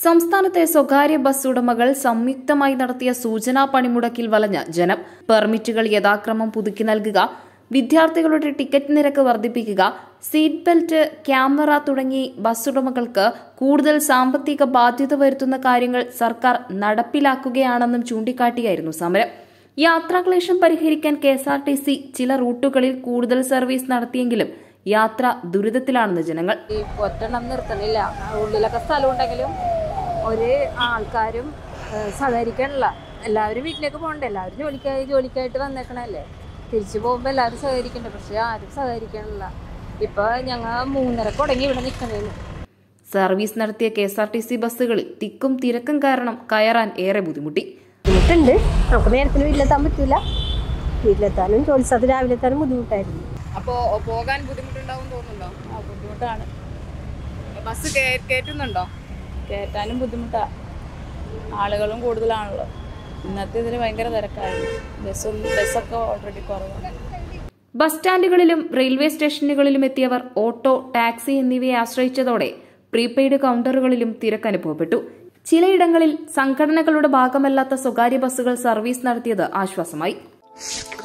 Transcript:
സംസ്ഥാനത്തെ സ്വകാര്യ ബസ് ഉടമകൾ സംയുക്തമായി നടത്തിയ സൂചനാ പണിമുടക്കിൽ വലഞ്ഞ ജനം പെർമിറ്റുകൾ യഥാക്രമം പുതുക്കി നൽകുക വിദ്യാർത്ഥികളുടെ ടിക്കറ്റ് നിരക്ക് വർദ്ധിപ്പിക്കുക സീറ്റ് ബെൽറ്റ് ക്യാമറ തുടങ്ങി ബസ് ഉടമകൾക്ക് കൂടുതൽ സാമ്പത്തിക ബാധ്യത വരുത്തുന്ന കാര്യങ്ങൾ സർക്കാർ നടപ്പിലാക്കുകയാണെന്നും ചൂണ്ടിക്കാട്ടിയായിരുന്നു സമരം യാത്രാക്ലേശം പരിഹരിക്കാൻ K S R T C ചില റൂട്ടുകളിൽ കൂടുതൽ സർവീസ് നടത്തിയെങ്കിലും യാത്ര ദുരിതത്തിലാണെന്ന് ജനങ്ങൾ ഈ ഒറ്റെണ്ണം നിർത്തണില്ല ഉള്ളിലൊക്കെ സ്ഥലം ഉണ്ടെങ്കിലും ഒരു ആൾക്കാരും ഏഹ്, സഹകരിക്കണില്ല എല്ലാവരും വീട്ടിലേക്ക് പോകണ്ടേ എല്ലാവരും ജോലിക്കായി ജോലിക്കായിട്ട് വന്നേക്കണല്ലേ തിരിച്ചു പോകുമ്പോൾ എല്ലാവരും സഹകരിക്കണ്ടേ പക്ഷെ ആരും സഹകരിക്കണില്ല ഇപ്പൊ ഞങ്ങൾ മൂന്നരക്ക് തുടങ്ങി ഇവിടെ നിൽക്കണേന്ന് സർവീസ് നടത്തിയ K S R T C ബസ്സുകളിൽ തിക്കും തിരക്കും കാരണം കയറാൻ ഏറെ ബുദ്ധിമുട്ടി ബുദ്ധിമുട്ടുണ്ട് നമുക്ക് നേരത്തിന് വീട്ടിലെത്താൻ പറ്റൂല വീട്ടിലെത്താനും ജോലി സ്ഥലത്ത് രാവിലെ എത്താനും ബുദ്ധിമുട്ടായിരുന്നു അപ്പോ പോകാൻ ബുദ്ധിമുട്ടുണ്ടാവും തോന്നുന്നുണ്ടോ ആ ബുദ്ധിമുട്ടാണ് ബസ് കേ- കയറ്റുന്നുണ്ടോ കയറ്റാനും ബുദ്ധിമുട്ടാണ് ആളുകളും കൂടുതലാണല്ലോ ഇന്നത്തെ ഇതിന് ഭയങ്കര തിരക്കായിരുന്നു ബസ്സും ബസ്സൊക്കെ ഓൾറെഡി കുറവാണ് ബസ് സ്റ്റാൻഡുകളിലും റെയിൽവേ സ്റ്റേഷനുകളിലും എത്തിയവർ ഓട്ടോ ടാക്സി എന്നിവയെ ആശ്രയിച്ചതോടെ പ്രീപെയ്ഡ് കൌണ്ടറുകളിലും തിരക്ക് അനുഭവപ്പെട്ടു ചിലയിടങ്ങളിൽ സംഘടനകളുടെ ഭാഗമല്ലാത്ത സ്വകാര്യ ബസ്സുകൾ സർവീസ് നടത്തിയത് ആശ്വാസമായി